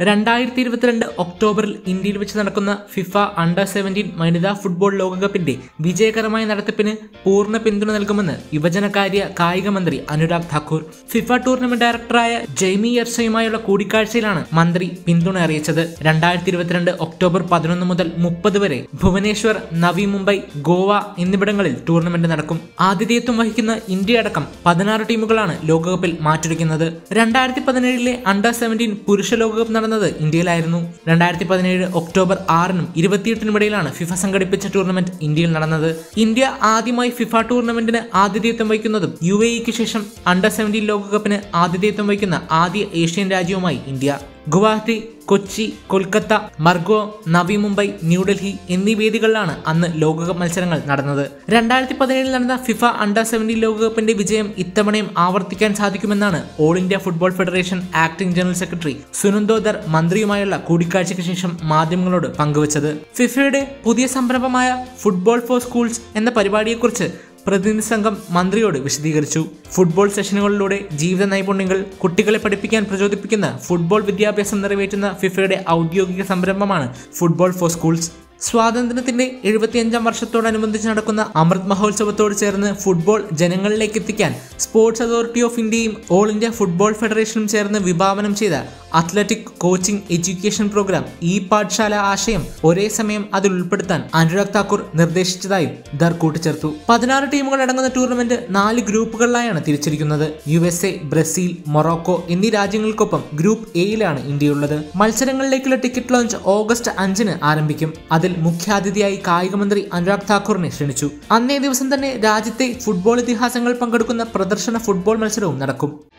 രണ്ടായിരത്തി ഇരുപത്തിരണ്ട് ഒക്ടോബറിൽ ഇന്ത്യയിൽ വെച്ച് നടക്കുന്ന ഫിഫ അണ്ടർ സെവൻറ്റീൻ വനിതാ ഫുട്ബോൾ ലോകകപ്പിന്റെ വിജയകരമായ നടത്തിപ്പിന് പൂർണ്ണ പിന്തുണ നൽകുമെന്ന് യുവജനകാര്യ കായിക മന്ത്രി അനുരാഗ് ഠാക്കൂർ ഫിഫ ടൂർണമെന്റ് ഡയറക്ടറായ ജെയ്മി എർഷയുമായുള്ള കൂടിക്കാഴ്ചയിലാണ് മന്ത്രി പിന്തുണ അറിയിച്ചത് രണ്ടായിരത്തി ഇരുപത്തിരണ്ട് ഒക്ടോബർ പതിനൊന്ന് മുതൽ മുപ്പത് വരെ ഭുവനേശ്വർ നവി മുംബൈ ഗോവ എന്നിവിടങ്ങളിൽ ടൂർണമെന്റ് നടക്കും ആതിഥേയത്വം വഹിക്കുന്ന ഇന്ത്യ അടക്കം പതിനാറ് ടീമുകളാണ് ലോകകപ്പിൽ മാറ്റുരയ്ക്കുന്നത് രണ്ടായിരത്തി പതിനേഴിലെ അണ്ടർ സെവൻറ്റീൻ പുരുഷ ലോകകപ്പ് നടന്നത് ഇന്ത്യയിലായിരുന്നു രണ്ടായിരത്തി പതിനേഴ് ഒക്ടോബർ ആറിനും ഇരുപത്തിയെട്ടിനും ഇടയിലാണ് ഫിഫ സംഘടിപ്പിച്ച ടൂർണമെന്റ് ഇന്ത്യയിൽ നടന്നത് ഇന്ത്യ ആദ്യമായി ഫിഫ ടൂർണമെന്റിന് ആതിഥേയത്വം വഹിക്കുന്നതും യു എ ഇക്ക് ശേഷം അണ്ടർ സെവൻറ്റീൻ ലോകകപ്പിന് ആതിഥേയത്വം വഹിക്കുന്ന ആദ്യ ഏഷ്യൻ രാജ്യവുമായി ഇന്ത്യ ഗുവാഹത്തി കൊച്ചി കൊൽക്കത്ത മർഗോ നവി മുംബൈ ന്യൂഡൽഹി എന്നീ വേദികളിലാണ് അന്ന് ലോകകപ്പ് മത്സരങ്ങൾ നടന്നത് രണ്ടായിരത്തി പതിനേഴിൽ നടന്ന ഫിഫ അണ്ടർ സെവൻറ്റീൻ ലോകകപ്പിന്റെ വിജയം ഇത്തവണയും ആവർത്തിക്കാൻ സാധിക്കുമെന്നാണ് all India football federation acting general secretary Sunando Dhar മന്ത്രിയുമായുള്ള കൂടിക്കാഴ്ചയ്ക്ക് ശേഷം മാധ്യമങ്ങളോട് പങ്കുവച്ചത് ഫിഫയുടെ പുതിയ സംരംഭമായ ഫുട്ബോൾ ഫോർ സ്കൂൾസ് എന്ന പരിപാടിയെക്കുറിച്ച് പ്രതിനിധി സംഘം മന്ത്രിയോട് വിശദീകരിച്ചു ഫുട്ബോൾ സെഷനുകളിലൂടെ ജീവിത നൈപുണ്യങ്ങൾ കുട്ടികളെ പഠിപ്പിക്കാൻ പ്രചോദിപ്പിക്കുന്ന ഫുട്ബോൾ വിദ്യാഭ്യാസം നിറവേറ്റുന്ന ഫിഫയുടെ ഔദ്യോഗിക സംരംഭമാണ് ഫുട്ബോൾ ഫോർ സ്കൂൾസ് സ്വാതന്ത്ര്യത്തിന്റെ എഴുപത്തിയഞ്ചാം വർഷത്തോടനുബന്ധിച്ച് നടക്കുന്ന അമൃത് മഹോത്സവത്തോട് ചേർന്ന് ഫുട്ബോൾ ജനങ്ങളിലേക്ക് എത്തിക്കാൻ സ്പോർട്സ് അതോറിറ്റി ഓഫ് ഇന്ത്യയും ഓൾ ഇന്ത്യ ഫുട്ബോൾ ഫെഡറേഷനും ചേർന്ന് വിഭാവനം ചെയ്ത അത്ലറ്റിക് കോച്ചിംഗ് എഡ്യൂക്കേഷൻ പ്രോഗ്രാം ഈ പാഠശാല ആശയം ഒരേ സമയം അതിൽ ഉൾപ്പെടുത്താൻ അനുരാഗ് താക്കൂർ നിർദ്ദേശിച്ചതായും ദർ കൂട്ടിച്ചേർത്തു പതിനാറ് ടീമുകൾ അടങ്ങുന്ന ടൂർണമെന്റ് നാല് ഗ്രൂപ്പുകളിലായാണ് തിരിച്ചിരിക്കുന്നത് U S A Brazil Morocco എന്നീ രാജ്യങ്ങൾക്കൊപ്പം ഗ്രൂപ്പ് എയിലാണ് ഇന്ത്യയുള്ളത് മത്സരങ്ങളിലേക്കുള്ള ടിക്കറ്റ് ലോഞ്ച് ഓഗസ്റ്റ് അഞ്ചിന് ആരംഭിക്കും അതിൽ മുഖ്യാതിഥിയായി കായികമന്ത്രി അനുരാഗ് താക്കൂറിനെ ക്ഷണിച്ചു അന്നേ ദിവസം തന്നെ രാജ്യത്തെ ഫുട്ബോൾ ഇതിഹാസങ്ങൾ പങ്കെടുക്കുന്ന പ്രദർശന ഫുട്ബോൾ മത്സരവും നടക്കും